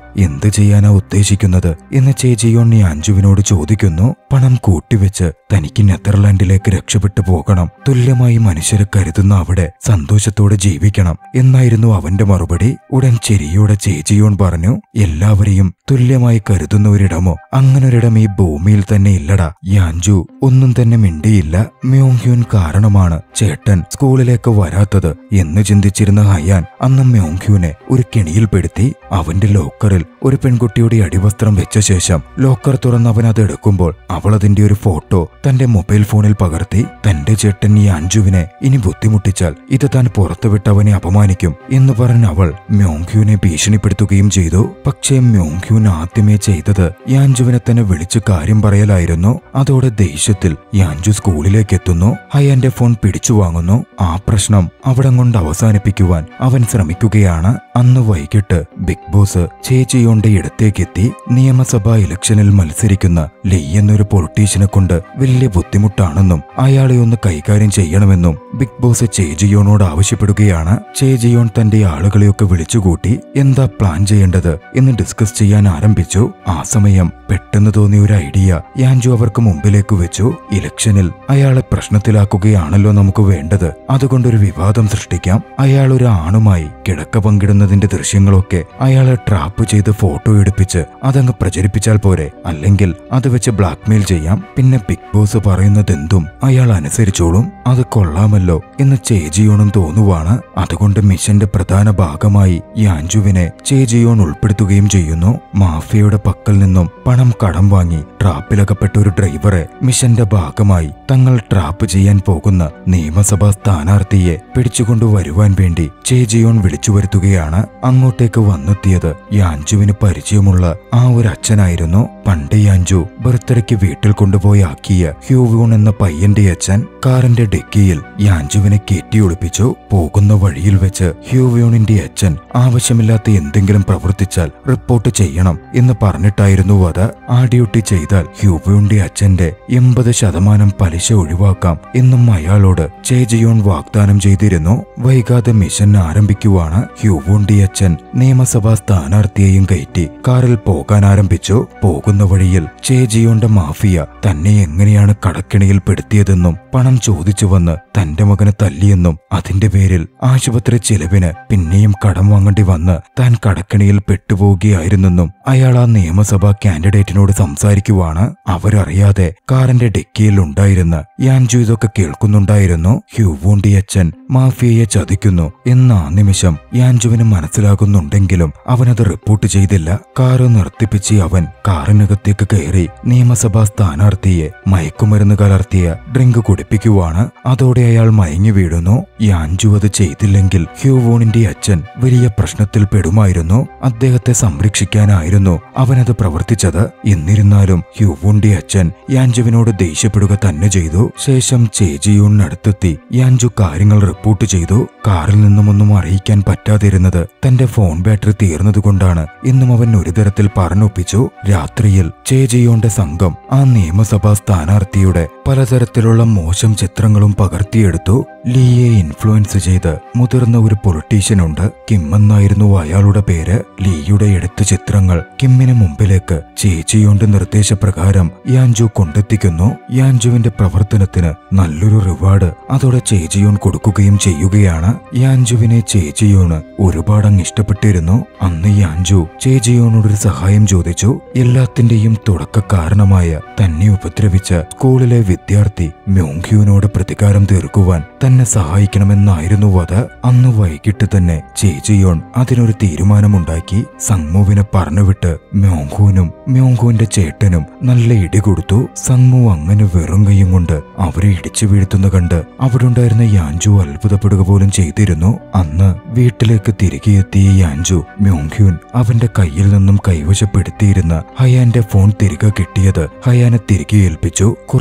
എന്ത് ചെയ്യാനാ ഉദ്ദേശിക്കുന്നത് എന്ന് ചേച്ചിയോൺ യാൻജുവിനോട് ചോദിക്കുന്നു പണം കൂട്ടിവെച്ച് തനിക്ക് നെതർലാൻഡിലേക്ക് രക്ഷപ്പെട്ടു പോകണം തുല്യമായി മനുഷ്യരെ കരുതുന്ന അവിടെ സന്തോഷത്തോടെ ജീവിക്കണം എന്നായിരുന്നു അവന്റെ മറുപടി ഉടൻ ചെരിയോടെ ചേച്ചിയോൺ പറഞ്ഞു എല്ലാവരെയും തുല്യമായി കരുതുന്ന അങ്ങനൊരിടം ഈ ഭൂമിയിൽ തന്നെ ഇല്ലടാ യാൻജു ഒന്നും തന്നെ മിണ്ടിയില്ല മ്യോങ്ഹ്യൂൻ കാരണമാണ് ചേട്ടൻ സ്കൂളിലേക്ക് വരാത്തത് എന്ന് ചിന്തിച്ചിരുന്ന ഹയാൻ അന്ന് മ്യോങ്ഹ്യൂനെ ഒരു കെണിയിൽപ്പെടുത്തി അവന്റെ ലോക്കറിൽ ഒരു പെൺകുട്ടിയുടെ അടിവസ്ത്രം വെച്ച ശേഷം ലോക്കർ തുറന്ന് അവൻ അത് എടുക്കുമ്പോൾ അവൾ അതിന്റെ ഒരു ഫോട്ടോ തന്റെ മൊബൈൽ ഫോണിൽ പകർത്തി തന്റെ ചേട്ടൻ യാൻജുവിനെ ഇനി ബുദ്ധിമുട്ടിച്ചാൽ ഇത് താൻ പുറത്തുവിട്ട് അവനെ അപമാനിക്കും എന്ന് പറഞ്ഞ് അവൾ മ്യോങ്ഹ്യൂനെ ഭീഷണിപ്പെടുത്തുകയും ചെയ്തു പക്ഷേ മ്യോങ്ഹ്യൂൻ ആദ്യമേ ചെയ്തത് യാൻജുവിനെ തന്നെ വിളിച്ചു കാര്യം പറയലായിരുന്നു അതോടെ ദേഷ്യത്തിൽ യാൻജു സ്കൂളിലേക്ക് എത്തുന്നു ഹയാന്റെ ഫോൺ പിടിച്ചു വാങ്ങുന്നു ആ പ്രശ്നം അവിടം കൊണ്ട് അവസാനിപ്പിക്കുവാൻ അവൻ ശ്രമിക്കുകയാണ് അന്ന് വൈകിട്ട് ബിഗ് ബോസ് ചേച്ചിയോന്റെ ഇടത്തേക്കെത്തി നിയമസഭാ ഇലക്ഷനിൽ മത്സരിക്കുന്ന ലീ എന്നൊരു പൊളിറ്റീഷ്യനെ കൊണ്ട് വലിയ ബുദ്ധിമുട്ടാണെന്നും അയാളെ ഒന്ന് കൈകാര്യം ചെയ്യണമെന്നും ബിഗ് ബോസ് ചേജിയോനോട് ആവശ്യപ്പെടുകയാണ് ചേജിയോൺ തന്റെ ആളുകളെയൊക്കെ വിളിച്ചുകൂട്ടി എന്താ പ്ലാൻ ചെയ്യേണ്ടത് എന്ന് ഡിസ്കസ് ചെയ്യാൻ ആരംഭിച്ചു ആ സമയം പെട്ടെന്ന് തോന്നിയ ഒരു ഐഡിയ യാൻജു അവർക്ക് മുമ്പിലേക്ക് വെച്ചു ഇലക്ഷനിൽ അയാളെ പ്രശ്നത്തിലാക്കുകയാണല്ലോ നമുക്ക് വേണ്ടത് അതുകൊണ്ടൊരു വിവാദം സൃഷ്ടിക്കാം അയാൾ ഒരു ആണുമായി കിടക്ക പങ്കിടുന്നതിന്റെ ദൃശ്യങ്ങളൊക്കെ അയാളെ ട്രാപ്പ് ചെയ്ത് ഫോട്ടോ എടുപ്പിച്ച് അതങ്ങ് പ്രചരിപ്പിച്ചാൽ പോരെ അല്ലെങ്കിൽ അത് വെച്ച് ബ്ലാക്ക്മെയിൽ ചെയ്യാം പിന്നെ ബിഗ് ബോസ് പറയുന്നതെന്തും അയാൾ അനുസരിച്ചോളും അത് കൊള്ളാമല്ലോ എന്ന് ചേജിയോണും തോന്നുവാണ് അതുകൊണ്ട് മിഷന്റെ പ്രധാന ഭാഗമായി യാൻജുവിനെ ചേജിയോൺ ഉൾപ്പെടുത്തുകയും ചെയ്യുന്നു മാഫിയയുടെ പക്കൽ നിന്നും പണം കടം വാങ്ങി ട്രാപ്പിലകപ്പെട്ട ഒരു ഡ്രൈവറെ മിഷന്റെ ഭാഗമായി തങ്ങൾ ട്രാപ്പ് ചെയ്യാൻ പോകുന്ന നിയമസഭാ സ്ഥാനാർത്ഥിയെ പിടിച്ചുകൊണ്ടുവരുവാൻ വേണ്ടി ചേജിയോൺ വിളിച്ചു വരുത്തുകയാണ് അങ്ങോട്ടേക്ക് വന്നെത്തിയത് യാൻജുവിന് പരിചയമുള്ള ആ ഒരു അച്ഛനായിരുന്നു പണ്ട് യാൻജു ബർത്ത്ഡേക്ക് വീട്ടിൽ കൊണ്ടുപോയി ആക്കിയ ഹ്യൂവൂൺ എന്ന പയ്യന്റെ അച്ഛൻ കാറിന്റെ ഡിക്കിയിൽ യാൻജുവിനെ കയറ്റി ഒളിപ്പിച്ചു പോകുന്ന വഴിയിൽ വെച്ച് ഹ്യൂവ്യൂണിന്റെ അച്ഛൻ ആവശ്യമില്ലാത്ത എന്തെങ്കിലും പ്രവർത്തിച്ചാൽ റിപ്പോർട്ട് ചെയ്യണം എന്ന് പറഞ്ഞിട്ടായിരുന്നു അത് ആ ഡ്യൂട്ടി ചെയ്താൽ ഹ്യൂവ്യൂണിന്റെ അച്ഛന്റെ എൺപത് ശതമാനം പലിശ ഒഴിവാക്കാം എന്നും അയാളോട് ചേജിയോൺ വാഗ്ദാനം ചെയ്തിരുന്നു വൈകാതെ മിഷൻ ആരംഭിക്കുവാണ് ഹ്യൂവൂണ്ടി അച്ഛൻ നിയമസഭാ സ്ഥാനാർത്ഥിയെയും കയറ്റി കാറിൽ പോകാൻ ആരംഭിച്ചു പോകുന്ന വഴിയിൽ ചേജിയോന്റെ മാഫിയ തന്നെ എങ്ങനെയാണ് കടക്കിണിയിൽ പെടുത്തിയതെന്നും പണം ചോദിച്ചു വന്ന് തന്റെ മകനെ തല്ലിയെന്നും അതിന്റെ പേരിൽ ആശുപത്രി ചിലവിന് പിന്നെയും കടം വാങ്ങേണ്ടി വന്ന് താൻ കടക്കിണിയിൽ പെട്ടുപോവുകയായിരുന്നെന്നും അയാൾ ആ നിയമസഭാ കാൻഡിഡേറ്റിനോട് സംസാരിക്കുവാണ് അവരറിയാതെ കാറിന്റെ ഡിക്കിയിൽ ഉണ്ടായിരുന്ന യാൻജു ഇതൊക്കെ കേൾക്കുന്നുണ്ടായിരുന്നു ഹ്യൂവൂണ്ടി അച്ഛൻ മാഫിയയെ ചതിക്കുന്നു എന്ന ആ നിമിഷം യാൻജുവിന് മനസ്സിലാകുന്നുണ്ടെങ്കിലും അവനത് റിപ്പോർട്ട് ചെയ്തില്ല കാറ് നിർത്തിപ്പിച്ച് അവൻ കാറിനകത്തേക്ക് കയറി നിയമസഭാ സ്ഥാനാർത്ഥിയെ മയക്കുമരുന്ന് കലർത്തിയ ഡ്രിങ്ക് കുടിപ്പിക്കുവാണ് അതോടെ അയാൾ മയങ്ങി വീഴുന്നു യാൻജു അത് ചെയ്തില്ലെങ്കിൽ ഹ്യൂവോണിന്റെ അച്ഛൻ വലിയ പ്രശ്നത്തിൽ പെടുമായിരുന്നു അദ്ദേഹത്തെ സംരക്ഷിക്കാനായിരുന്നു അവനത് പ്രവർത്തിച്ചത് എന്നിരുന്നാലും ഹ്യൂവോണിന്റെ അച്ഛൻ യാൻജുവിനോട് ദേഷ്യപ്പെടുക തന്നെ ചെയ്തു ശേഷം ചേജിയൂണിനടുത്തെത്തി യാൻജു കാര്യങ്ങൾ റിപ്പോർട്ട് ചെയ്തു കാറിൽ നിന്നുമൊന്നും അറിയിക്കാൻ പറ്റാതിരുന്നത് തന്റെ ഫോൺ ബാറ്ററി തീർന്നതുകൊണ്ടാണ് എന്നും അവൻ ഒരു തരത്തിൽ പറഞ്ഞൊപ്പിച്ചു രാത്രിയിൽ ചേജിയോന്റെ സംഘം ആ നിയമസഭാ സ്ഥാനാർത്ഥിയുടെ പലതരത്തിലുള്ള മോശം ചിത്രങ്ങളും പകർത്തിയെടുത്തു ലീയെ ഇൻഫ്ലുവൻസ് ചെയ്ത് മുതിർന്ന ഒരു പൊളിറ്റീഷ്യനുണ്ട് കിം എന്നായിരുന്നു അയാളുടെ പേര് ലീയുടെ എടുത്ത ചിത്രങ്ങൾ കിമ്മിന് മുമ്പിലേക്ക് ചേച്ചിയോന്റെ നിർദ്ദേശപ്രകാരം യാൻജു കൊണ്ടെത്തിക്കുന്നു യാൻജുവിന്റെ പ്രവർത്തനത്തിന് നല്ലൊരു റിവാർഡ് അതോടെ ചേച്ചിയോൺ കൊടുക്കുകയും ചെയ്യുകയാണ് യാൻജുവിനെ ചേച്ചിയോണ് ഒരുപാടങ്ങ് ഇഷ്ടപ്പെട്ടിരുന്നു അന്ന് യാൻജു ചേച്ചിയോണോടൊരു സഹായം ചോദിച്ചു എല്ലാത്തിന്റെയും തുടക്ക കാരണമായ തന്നെ ഉപദ്രവിച്ച സ്കൂളിലെ വിദ്യാർത്ഥി മ്യോങ്ഹ്യൂനോട് പ്രതികാരം തീർക്കുവാൻ തന്നെ സഹായിക്കണമെന്നായിരുന്നു അത് അന്ന് വൈകിട്ട് തന്നെ ചേച്ചിയോൺ അതിനൊരു തീരുമാനമുണ്ടാക്കി സംഗ്മുവിനെ പറഞ്ഞുവിട്ട് മ്യോങ്ഹൂനും മ്യോങ്ഹുവിന്റെ ചേട്ടനും നല്ല ഇടി കൊടുത്തു സംഗ്മു അങ്ങനെ വെറും കൈയും കൊണ്ട് അവരെ ഇടിച്ചു വീഴ്ത്തുന്ന കണ്ട് അവിടെ ഉണ്ടായിരുന്ന യാൻജു അത്ഭുതപ്പെടുക പോലും ചെയ്തിരുന്നു അന്ന് വീട്ടിലേക്ക് തിരികെ എത്തിയ യാൻജു മ്യോങ്ഹ്യൂൻ അവന്റെ കയ്യിൽ നിന്നും കൈവശപ്പെടുത്തിയിരുന്ന ഹയാന്റെ ഫോൺ തിരികെ കിട്ടിയത് ഹയാനെ തിരികെ ഏൽപ്പിച്ചു കുറച്ച് ദിവസം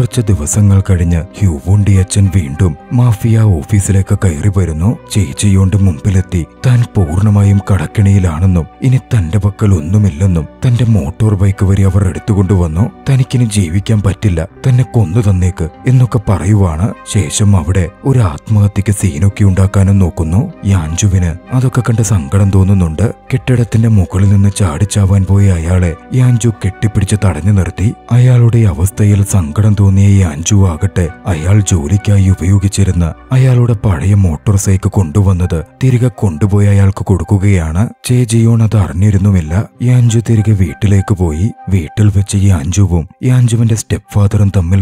ദിവസങ്ങൾ കഴിഞ്ഞ് ഹ്യൂവുണ്ടി അച്ഛൻ വീണ്ടും മാഫിയ ഓഫീസിലേക്ക് കയറി വരുന്നു ചേച്ചിയോണ്ട് മുമ്പിലെത്തി താൻ പൂർണ്ണമായും കടക്കിണിയിലാണെന്നും ഇനി തന്റെ പക്കൽ ഒന്നുമില്ലെന്നും തന്റെ മോട്ടോർ ബൈക്ക് വരെ അവർ എടുത്തുകൊണ്ടുവന്നു തനിക്കിനി ജീവിക്കാൻ പറ്റില്ല തന്നെ കൊന്നു തന്നേക്ക് എന്നൊക്കെ പറയുവാണ് ശേഷം അവിടെ ഒരു ആത്മഹത്യക്ക് സീനൊക്കെ ഉണ്ടാക്കാനും നോക്കുന്നു യാഞ്ചുവിന് അതൊക്കെ കണ്ട് സങ്കടം തോന്നുന്നുണ്ട് കെട്ടിടത്തിന്റെ മുകളിൽ നിന്ന് ചാടിച്ചാവാൻ പോയ അയാളെ യാഞ്ചു കെട്ടിപ്പിടിച്ച് തടഞ്ഞു നിർത്തി അയാളുടെ അവസ്ഥയിൽ സങ്കടം തോന്നിയ യാഞ്ചു ആകട്ടെ അയാൾ ജോലിക്കായി ഉപയോഗിച്ചിരുന്ന അയാളുടെ പഴയ മോട്ടോർ സൈക്കിൾ കൊണ്ടുവന്നത് തിരികെ കൊണ്ടുപോയി അയാൾക്ക് കൊടുക്കുകയാണ് ചേജിയോൺ അത് അറിഞ്ഞിരുന്നുമില്ല യാഞ്ചു തിരികെ വീട്ടിലേക്ക് പോയി വീട്ടിൽ വെച്ച് യാഞ്ചുവും യാഞ്ചുവിന്റെ സ്റ്റെപ്പ് ഫാദറും തമ്മിൽ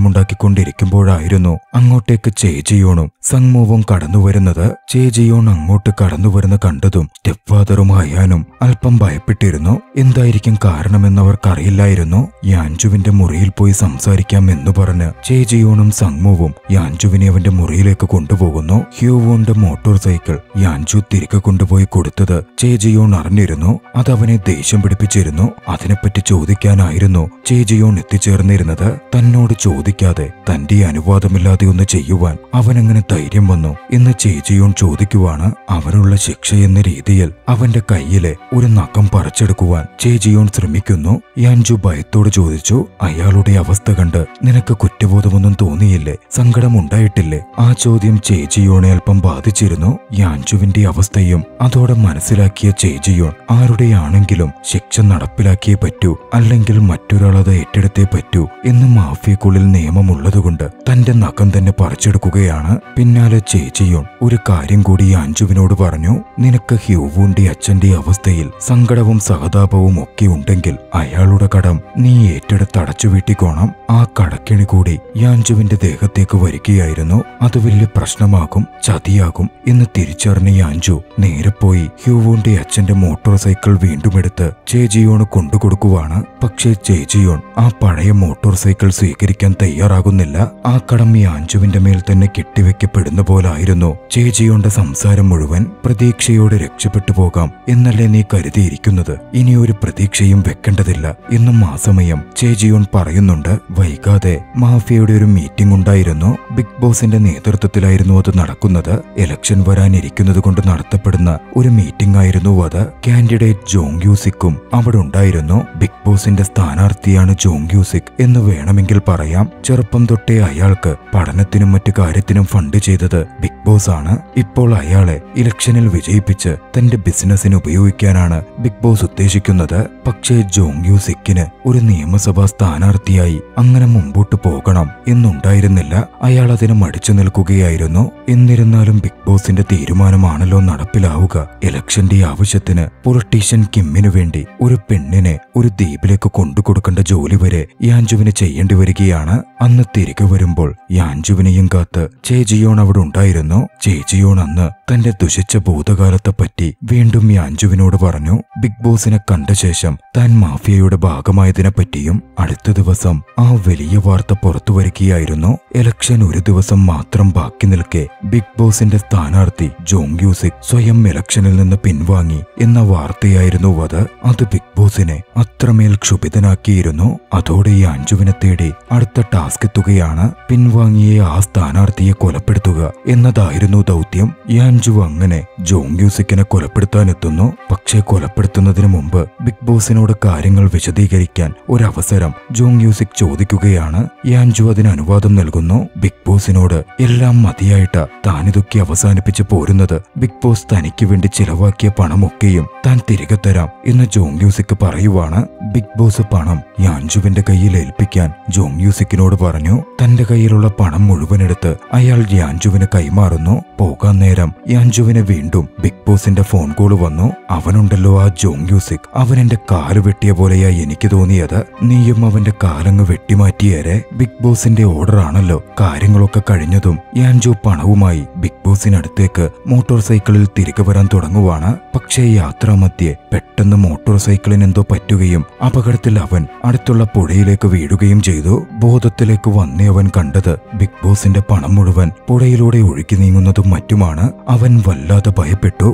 പ്രശ്നമുണ്ടാക്കിക്കൊണ്ടിരിക്കുമ്പോഴായിരുന്നു അങ്ങോട്ടേക്ക് ചേജിയോണും സംഗ്മൂവും കടന്നുവരുന്നത് ചേജിയോൺ അങ്ങോട്ട് കടന്നുവരുന്ന കണ്ടതും സ്റ്റെപ്പ് ഫാദറും അയാനും അല്പം ഭയപ്പെട്ടിരുന്നു എന്തായിരിക്കും കാരണമെന്നവർക്കറിയില്ലായിരുന്നു യാഞ്ചുവിന്റെ മുറിയിൽ പോയി സംസാരിക്കാം എന്ന് പറഞ്ഞ് ചേജിയോണും സംഗ്മൂവും യാഞ്ചുവിനെ അവന്റെ മുറിയിലേക്ക് കൊണ്ടുപോകുന്നു ഹ്യൂവോന്റെ മോട്ടോർ സൈക്കിൾ യാഞ്ചു തിരികെ കൊണ്ടുപോയി കൊടുത്തത് ചേജിയോൺ അറിഞ്ഞിരുന്നു അത് അവനെ ദേഷ്യം പിടിപ്പിച്ചിരുന്നു അതിനെപ്പറ്റി ചോദിക്കാനായിരുന്നു ചേജിയോൺ എത്തിച്ചേർന്നിരുന്നത് തന്നോട് ചോദിക്കാതെ തന്റെ അനുവാദമില്ലാതെ ഒന്ന് ചെയ്യുവാൻ അവനെങ്ങനെ ധൈര്യം വന്നു എന്ന് ചേജിയോൺ ചോദിക്കുവാണ് അവനുള്ള ശിക്ഷ എന്ന രീതിയിൽ അവന്റെ കയ്യിലെ ഒരു നഖം പറിച്ചെടുക്കുവാൻ ചേജിയോൺ ശ്രമിക്കുന്നു യാഞ്ചു ഭയത്തോട് ചോദിച്ചു അയാളുടെ അവസ്ഥ കണ്ട് നിനക്ക് കുറ്റബോധമൊന്നും തോന്നിയില്ലേ സങ്കടമുണ്ടായിട്ടില്ലേ ആ ചോദ്യം ചേച്ചിയോണെ അല്പം ബാധിച്ചിരുന്നു യാഞ്ചുവിന്റെ അവസ്ഥയും അതോടെ മനസ്സിലാക്കിയ ചേച്ചിയോൺ ആരുടെയാണെങ്കിലും ശിക്ഷ നടപ്പിലാക്കിയേ പറ്റൂ അല്ലെങ്കിൽ മറ്റൊരാൾ അത് ഏറ്റെടുത്തേ പറ്റൂ എന്ന് മാഫിയക്കുള്ളിൽ നിയമമുള്ളതുകൊണ്ട് തന്റെ നഖം തന്നെ പറിച്ചെടുക്കുകയാണ് പിന്നാലെ ചേച്ചിയോൺ ഒരു കാര്യം കൂടി യാഞ്ചുവിനോട് പറഞ്ഞു നിനക്ക് ഹ്യൂവുണ്ടി അച്ഛന്റെ അവസ്ഥയിൽ സങ്കടവും സഹതാപവും ഒക്കെ ഉണ്ടെങ്കിൽ അയാളുടെ കടം നീ ഏറ്റെടുത്തടച്ചു വീട്ടിക്കോണം ആ കടക്കിണി കൂടി യാഞ്ചുവിന്റെ ദേഹത്തേക്ക് വരികയായിരുന്നു അത് വലിയ പ്രശ്നമാകും ചതിയാകും എന്ന് തിരിച്ചറിഞ്ഞ യാഞ്ചു നേരെ പോയി ഹ്യൂവുണ്ടി അച്ഛന്റെ മോട്ടോർ സൈക്കിൾ വീണ്ടും എടുത്ത് ചേജിയോണ് കൊണ്ടുകൊടുക്കുവാണ് പക്ഷേ ചേജിയോൺ ആ പഴയ മോട്ടോർ സൈക്കിൾ സ്വീകരിക്കാൻ തയ്യാറാകുന്നില്ല ആ കടം യാഞ്ചുവിന്റെ മേൽ തന്നെ കെട്ടിവെക്കപ്പെടുന്ന പോലായിരുന്നു ചേജിയോന്റെ സംസാരം മുഴുവൻ പ്രതീക്ഷയോടെ രക്ഷപ്പെട്ടു പോകാം എന്നല്ലേ നീ കരുതിയിരിക്കുന്നത് ഇനി ഒരു പ്രതീക്ഷയും വെക്കേണ്ടതില്ല എന്നും ആ സമയം ചേജിയോൺ പറയുന്നുണ്ട് വൈകാതെ മാഫിയയുടെ ഒരു മീറ്റിംഗ് ഉണ്ടായിരുന്നു ബിഗ് ബോസിന്റെ നേതൃത്വത്തിലായിരുന്നു അത് നടക്കുന്നത് ഇലക്ഷൻ വരാനിരിക്കുന്നത് കൊണ്ട് നടത്തപ്പെടുന്ന ഒരു മീറ്റിംഗ് ആയിരുന്നു അത് കാൻഡിഡേറ്റ് ജോങ് യൂസിക്കും അവിടെ ഉണ്ടായിരുന്നു ബിഗ് ബോസിന്റെ സ്ഥാനാർത്ഥിയാണ് ജോങ് യൂസിക് എന്ന് വേണമെങ്കിൽ പറയാം ചെറുപ്പം തൊട്ടേ അയാൾക്ക് പഠനത്തിനും മറ്റു കാര്യത്തിനും ഫണ്ട് ചെയ്തത് ബിഗ് ബോസ് ആണ് ഇപ്പോൾ അയാളെ ഇലക്ഷനിൽ വിജയിപ്പിച്ച് തന്റെ ബിസിനസ്സിന് ഉപയോഗിക്കാനാണ് ബിഗ് ബോസ് ഉദ്ദേശിക്കുന്നത് പക്ഷേ ജോങ് യൂസിക്കിന് ഒരു നിയമസഭാ സ്ഥാനാർത്ഥിയായി അങ്ങനെ മുമ്പോട്ട് പോകണം എന്നുണ്ടായിരുന്നില്ല അയാൾ അതിന് മടിച്ചു നിൽക്കുകയായിരുന്നു എന്നിരുന്നാലും ബിഗ് ബോസിന്റെ തീരുമാനമാണല്ലോ നടപ്പിലാവുക ഇലക്ഷന്റെ ആവശ്യത്തിന് പൊളിറ്റീഷ്യൻ കിമ്മിനു വേണ്ടി ഒരു പെണ്ണിനെ ഒരു ദ്വീപിലേക്ക് കൊണ്ടുകൊടുക്കേണ്ട ജോലി വരെ യാഞ്ചുവിന് ചെയ്യേണ്ടി വരികയാണ് അന്ന് തിരികെ വരുമ്പോൾ യാഞ്ചുവിനെയും കാത്ത് ചേച്ചിയോൺ അവിടെ ഉണ്ടായിരുന്നു ചേച്ചിയോൺ അന്ന് തന്റെ ദുഷിച്ച ഭൂതകാലത്തെ പറ്റി വീണ്ടും യാഞ്ചുവിനോട് പറഞ്ഞു ബിഗ് ബോസിനെ കണ്ട ശേഷം താൻ മാഫിയയുടെ ഭാഗമായതിനെ പറ്റിയും അടുത്ത ദിവസം ആ വലിയ വാർത്ത പുറത്തു വരികയായിരുന്നു ഇലക്ഷൻ ഒരു ദിവസം മാത്രം ബാക്കി നിൽക്കെ ബിഗ് ബോസിന്റെ സ്ഥാനാർത്ഥി ജോങ് യൂസിക് സ്വയം ഇലക്ഷനിൽ നിന്ന് പിൻവാങ്ങി എന്ന വാർത്തയായിരുന്നു അത് അത് ബിഗ് ബോസിനെ അത്രമേൽ ക്ഷുഭിതനാക്കിയിരുന്നു അതോടെ ഈ അഞ്ജുവിനെ തേടി അടുത്ത ടാസ്ക് എത്തുകയാണ് പിൻവാങ്ങിയ ആ സ്ഥാനാർത്ഥിയെ കൊലപ്പെടുത്തുക എന്നതായിരുന്നു ദൗത്യം ഈ അഞ്ജു അങ്ങനെ ജോങ് യൂസിക്കിനെ കൊലപ്പെടുത്താനെത്തുന്നു പക്ഷേ കൊലപ്പെടുത്തുന്നതിന് മുമ്പ് ബിഗ് ബോസിനോട് കാര്യങ്ങൾ വിശദീകരിക്കാൻ ഒരവസരം ജോങ് യൂസിക് ചോദിക്കുകയാണ് യാൻജു അതിന് അനുവാദം നൽകുന്നു ബിഗ് ബോസിനോട് എല്ലാം മതിയായിട്ട താനിതൊക്കെ അവസാനിപ്പിച്ച് പോരുന്നത് ബിഗ് ബോസ് തനിക്ക് വേണ്ടി ചിലവാക്കിയ പണമൊക്കെയും താൻ തിരികെ തരാം എന്ന് ജോങ് യൂസിക് പറയുവാണ് ബിഗ് ബോസ് പണം യാൻജുവിന്റെ കയ്യിൽ ഏൽപ്പിക്കാൻ ജോങ് യൂസിക്കിനോട് പറഞ്ഞു തന്റെ കയ്യിലുള്ള പണം മുഴുവനെടുത്ത് അയാൾ യാൻജുവിന് കൈമാറുന്നു പോകാൻ നേരം യാൻജുവിന് വീണ്ടും ബിഗ് ബോസിന്റെ ഫോൺ കോൾ വന്നു അവനുണ്ടല്ലോ ആ ജോങ് യൂസിക് അവൻ എന്റെ കാല് വെട്ടിയ പോലെയാ എനിക്ക് തോന്നിയത് നീയും അവന്റെ കാലങ്ങ് വെട്ടിമാറ്റിയേരെ ബിഗ് ബോസിന്റെ ഓർഡർ ആണല്ലോ കാര്യങ്ങളൊക്കെ കഴിഞ്ഞതും യാൻജു പണവുമായി ബിഗ് ബോസിനടുത്തേക്ക് മോട്ടോർ സൈക്കിളിൽ തിരികെ വരാൻ തുടങ്ങുവാണ് പക്ഷേ യാത്രാമധ്യേ പെട്ടെന്ന് മോട്ടോർ സൈക്കിളിന് എന്തോ പറ്റുകയും അപകടത്തിൽ അവൻ അടുത്തുള്ള പുഴയിലേക്ക് വീഴുകയും ചെയ്തു ബോധത്തിലേക്ക് വന്നേ അവൻ കണ്ടത് ബിഗ് ബോസിന്റെ പണം മുഴുവൻ പുഴയിലൂടെ ഒഴുകി നീങ്ങുന്നതും മറ്റുമാണ് അവൻ വല്ലാതെ ഭയപ്പെട്ടു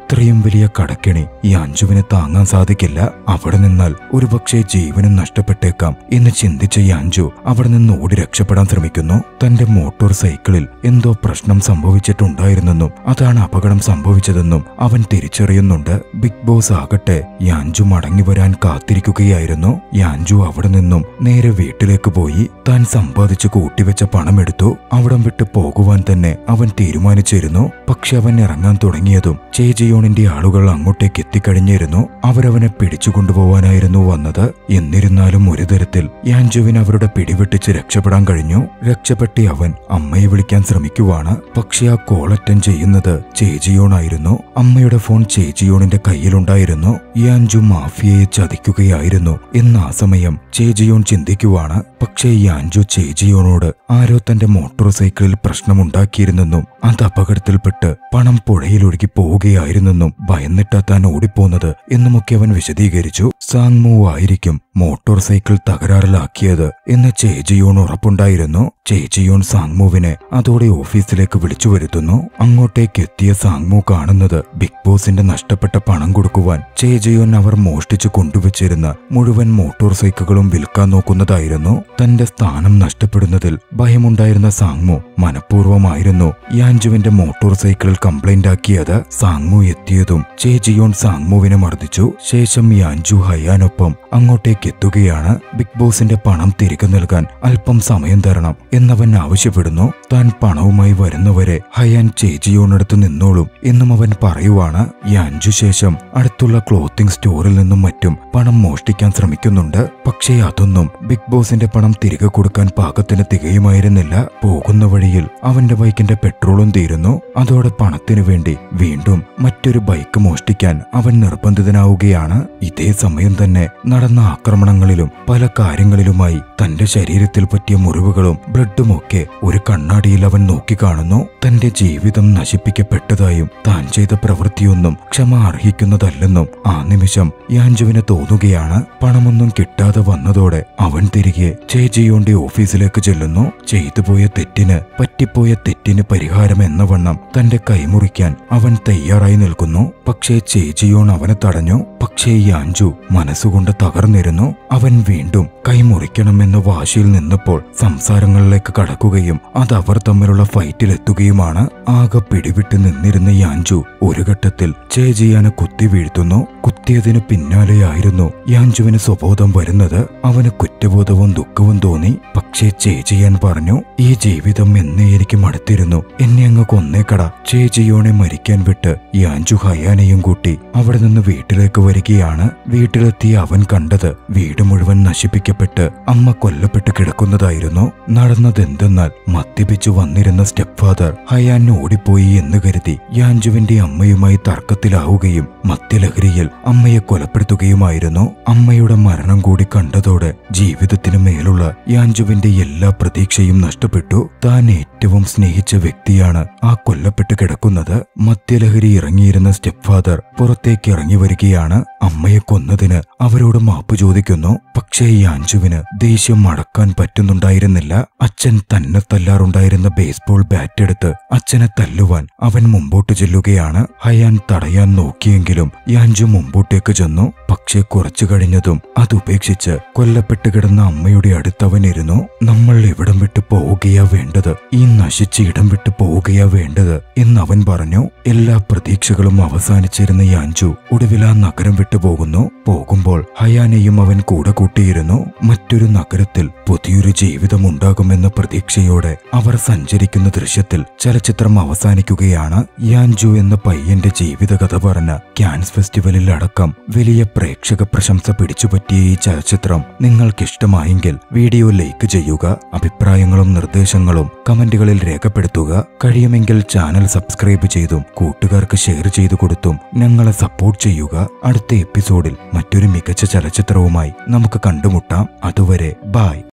ഇത്രയും വലിയ കടക്കിണി ഈ അഞ്ജുവിന് താങ്ങാൻ സാധിക്കില്ല അവിടെ നിന്നാൽ ഒരുപക്ഷെ ജീവനും നഷ്ടപ്പെട്ടേക്കാം എന്ന് ചിന്തിച്ച ഈ അഞ്ജു അവിടെ നിന്ന് ഓടി രക്ഷപ്പെടാൻ ശ്രമിക്കുന്നു തന്റെ മോട്ടോർ സൈക്കിളിൽ എന്തോ പ്രശ്നം സംഭവിച്ചിട്ടുണ്ടായിരുന്നെന്നും അതാണ് അപകടം സംഭവിച്ചതെന്നും അവൻ തിരിച്ചറിയുന്നുണ്ട് ബിഗ് ബോസ് ആകട്ടെ ഈ അഞ്ജു മടങ്ങി വരാൻ കാത്തിരിക്കുകയായിരുന്നു ഈ അഞ്ജു അവിടെ നിന്നും നേരെ വീട്ടിലേക്ക് പോയി താൻ സമ്പാദിച്ച് കൂട്ടിവെച്ച പണമെടുത്തു അവിടം വിട്ട് പോകുവാൻ തന്നെ അവൻ തീരുമാനിച്ചിരുന്നു പക്ഷെ അവൻ ഇറങ്ങാൻ തുടങ്ങിയതും ചേജിയോണിന്റെ ആളുകൾ അങ്ങോട്ടേക്ക് എത്തിക്കഴിഞ്ഞിരുന്നു അവരവനെ പിടിച്ചുകൊണ്ടുപോവാനായിരുന്നു വന്നത് എന്നിരുന്നാലും ഒരു തരത്തിൽ യാൻജുവിന് അവരുടെ പിടിവെട്ടിച്ച് രക്ഷപ്പെടാൻ കഴിഞ്ഞു രക്ഷപ്പെട്ടി അവൻ അമ്മയെ വിളിക്കാൻ ശ്രമിക്കുവാണ് പക്ഷെ ആ കോൾ അറ്റൻഡ് ചെയ്യുന്നത് ചേജിയോണായിരുന്നു അമ്മയുടെ ഫോൺ ചേജിയോണിന്റെ കയ്യിലുണ്ടായിരുന്നു യാൻജു മാഫിയയെ ചതിക്കുകയായിരുന്നു എന്ന് ആ സമയം ചേജിയോൺ ചിന്തിക്കുവാണ് പക്ഷേ യാൻജു ചേജിയോണോട് ആരോ തന്റെ മോട്ടോർ സൈക്കിളിൽ പ്രശ്നമുണ്ടാക്കിയിരുന്നെന്നും അത് അപകടത്തിൽപ്പെട്ട് പണം പുഴയിലൊഴുകി പോവുകയായിരുന്നെന്നും ഭയന്നിട്ടാ താൻ ഓടിപ്പോന്നത് എന്നുമൊക്കെ അവൻ വിശദീകരിച്ചു സാങ്മു ആയിരിക്കും മോട്ടോർ സൈക്കിൾ തകരാറിലാക്കിയത് എന്ന് ചേജിയോൺ ഉറപ്പുണ്ടായിരുന്നു ചേച്ചിയോൺ സാങ്മുവിനെ അതോടെ ഓഫീസിലേക്ക് വിളിച്ചു വരുത്തുന്നു അങ്ങോട്ടേക്ക് എത്തിയ സാങ്മു കാണുന്നത് ബിഗ് ബോസിന്റെ നഷ്ടപ്പെട്ട പണം കൊടുക്കുവാൻ ചേജിയോൻ അവർ മോഷ്ടിച്ചു കൊണ്ടുവച്ചിരുന്ന മുഴുവൻ മോട്ടോർ സൈക്കിളുകളും വിൽക്കാൻ നോക്കുന്നതായിരുന്നു തന്റെ സ്ഥാനം നഷ്ടപ്പെടുന്നതിൽ ഭയമുണ്ടായിരുന്ന സാങ്മു മനഃപൂർവ്വമായിരുന്നു യാൻജുവിന്റെ മോട്ടോർ സൈക്കിളിൽ കംപ്ലൈന്റ് ആക്കിയത് സാങ്മു എത്തിയതും ചേജിയോൺ സാങ്മുവിനെ മർദ്ദിച്ചു ശേഷം യാൻജു ഹയാനൊപ്പം അങ്ങോട്ടേക്ക് എത്തുകയാണ് ബിഗ് ബോസിന്റെ പണം തിരികെ നൽകാൻ അല്പം സമയം തരണം എന്നവൻ ആവശ്യപ്പെടുന്നു താൻ പണവുമായി വരുന്നവരെ ഹയാൻ ചേച്ചിയോണടുത്ത് നിന്നോളും എന്നും അവൻ പറയുവാണ് ഈ അഞ്ചു ശേഷം അടുത്തുള്ള ക്ലോത്തിംഗ് സ്റ്റോറിൽ നിന്നും മറ്റും പണം മോഷ്ടിക്കാൻ ശ്രമിക്കുന്നുണ്ട് പക്ഷേ അതൊന്നും ബിഗ് ബോസിന്റെ പണം തിരികെ കൊടുക്കാൻ പാകത്തിന് തികയുമായിരുന്നില്ല പോകുന്ന വഴിയിൽ അവന്റെ ബൈക്കിന്റെ പെട്രോളും തീരുന്നു അതോടെ പണത്തിനു വേണ്ടി വീണ്ടും മറ്റൊരു ബൈക്ക് മോഷ്ടിക്കാൻ അവൻ നിർബന്ധിതനാവുകയാണ് ഇതേ സമയം തന്നെ നടന്ന ആക്രമണങ്ങളിലും പല കാര്യങ്ങളിലുമായി തന്റെ ശരീരത്തിൽ പറ്റിയ മുറിവുകളും ബ്ലഡുമൊക്കെ ഒരു കണ്ണാടിയിൽ അവൻ നോക്കിക്കാണുന്നു തന്റെ ജീവിതം നശിപ്പിക്കപ്പെട്ടതായും താൻ ചെയ്ത പ്രവൃത്തിയൊന്നും ക്ഷമ അർഹിക്കുന്നതല്ലെന്നും ആ നിമിഷം യാഞ്ചുവിന് തോന്നുകയാണ് പണമൊന്നും കിട്ടാതെ വന്നതോടെ അവൻ തിരികെ ചേച്ചിയോന്റെ ഓഫീസിലേക്ക് ചെല്ലുന്നു ചെയ്തുപോയ തെറ്റിന് പറ്റിപ്പോയ തെറ്റിന് പരിഹാരം എന്ന വണ്ണം തന്റെ കൈമുറിക്കാൻ അവൻ തയ്യാറായി നിൽക്കുന്നു പക്ഷേ ചേച്ചിയോൺ അവനെ തടഞ്ഞു പക്ഷേ യാഞ്ചു മനസ്സുകൊണ്ട് തകർന്നിരുന്നു അവൻ വീണ്ടും കൈമുറിക്കണമെന്ന വാശിയിൽ നിന്നപ്പോൾ സംസാരങ്ങളിലേക്ക് കടക്കുകയും അത് അവർ തമ്മിലുള്ള ഫൈറ്റിലെത്തുകയുമാണ് ആകെ പിടിവിട്ട് നിന്നിരുന്ന യാഞ്ചു ഒരു ഘട്ടത്തിൽ ചേജിയാനെ കുത്തി വീഴ്ത്തുന്നു കുത്തിയതിന് പിന്നാലെയായിരുന്നു യാഞ്ചുവിന് സ്വബോധം വരുന്നത് അവന് കുറ്റബോധവും ദുഃഖവും തോന്നി പക്ഷേ ചേച്ചിയാൻ പറഞ്ഞു ഈ ജീവിതം എന്നേ എനിക്ക് മടുത്തിരുന്നു എന്നെ അങ്ങ് കൊന്നേക്കട ചേച്ചിയോനെ മരിക്കാൻ വിട്ട് യാഞ്ചു ഹയാനെയും കൂട്ടി അവിടെ നിന്ന് വീട്ടിലേക്ക് വരികയാണ് വീട്ടിലെത്തിയ അവൻ കണ്ടത് വീട് മുഴുവൻ നശിപ്പിക്കപ്പെട്ട് അമ്മ കൊല്ലപ്പെട്ട് കിടക്കുന്നതായിരുന്നു നടന്നതെന്തെന്നാൽ മദ്യപിച്ചു വന്നിരുന്ന സ്റ്റെപ്പ് ഫാദർ ഹയാൻ ഓടിപ്പോയി എന്ന് കരുതി യാഞ്ചുവിന്റെ അമ്മയുമായി തർക്കത്തിലാവുകയും മദ്യലഹരിയിൽ അമ്മയെ കൊലപ്പെടുത്തുകയുമായിരുന്നു അമ്മയുടെ മരണം കൂടി കണ്ടതോടെ ജീവിതത്തിനു മേലുള്ള യാഞ്ചുവിന്റെ എല്ലാ പ്രതീക്ഷയും നഷ്ടപ്പെട്ടു താൻ ഏറ്റവും സ്നേഹിച്ച വ്യക്തിയാണ് ആ കൊല്ലപ്പെട്ട് കിടക്കുന്നത് മദ്യലഹരി ഇറങ്ങിയിരുന്ന സ്റ്റെപ്പ് ഫാദർ പുറത്തേക്ക് ഇറങ്ങി വരികയാണ് അമ്മയെ കൊന്നതിന് അവരോട് മാപ്പ് ചോദിക്കുന്നു പക്ഷേ യാഞ്ചുവിന് ദേഷ്യം മടക്കാൻ പറ്റുന്നുണ്ടായിരുന്നില്ല അച്ഛൻ തന്നെ തല്ലാറുണ്ടായിരുന്ന ബേസ്ബോൾ ബാറ്റ് എടുത്ത് അച്ഛനെ തല്ലുവാൻ അവൻ മുമ്പോട്ട് ചെല്ലുകയാണ് ഹയാൻ തടയാൻ നോക്കിയെങ്കിലും യാഞ്ചു മുമ്പോട്ടേക്ക് ചെന്നു പക്ഷേ കുറച്ചു കഴിഞ്ഞതും അതുപേക്ഷിച്ച് കൊല്ലപ്പെട്ട് കിടന്ന അമ്മയുടെ അടുത്തവനിരുന്നു നമ്മൾ ഇവിടം വിട്ട് പോവുകയാ വേണ്ടത് ഈ നശിച്ച ഇടം വിട്ട് പോവുകയാ വേണ്ടത് എന്നവൻ പറഞ്ഞു എല്ലാ പ്രതീക്ഷകളും അവസാനിച്ചിരുന്ന യാഞ്ചു ഒടുവിൽ ആ നഗരം വിട്ടു പോകുന്നു പോകുമ്പോൾ ഹയാനെയും അവൻ കൂടെ കൂട്ടിയിരുന്നു മറ്റൊരു നഗരത്തിൽ പുതിയൊരു ജീവിതം ഉണ്ടാകുമെന്ന പ്രതീക്ഷയോടെ അവർ സഞ്ചരിക്കുന്ന ദൃശ്യത്തിൽ ചലച്ചിത്രം അവസാനിക്കുകയാണ് യാൻജു എന്ന പയ്യന്റെ ജീവിതകഥ പറഞ്ഞ ക്യാൻസ് ഫെസ്റ്റിവലിൽ അടക്കം വലിയ പ്രേക്ഷക പ്രശംസ പിടിച്ചുപറ്റിയ ഈ ചലച്ചിത്രം നിങ്ങൾക്കിഷ്ടമായെങ്കിൽ വീഡിയോ ലൈക്ക് ചെയ്യുക അഭിപ്രായങ്ങളും നിർദ്ദേശങ്ങളും കമന്റുകളിൽ രേഖപ്പെടുത്തുക കഴിയുമെങ്കിൽ ചാനൽ സബ്സ്ക്രൈബ് ചെയ്തും കൂട്ടുകാർക്ക് ഷെയർ ചെയ്തു കൊടുത്തും ഞങ്ങളെ സപ്പോർട്ട് ചെയ്യുക അടുത്ത എപ്പിസോഡിൽ മറ്റൊരു മികച്ച ചലച്ചിത്രവുമായി നമുക്ക് കണ്ടുമുട്ടാം അതുവരെ ബായ്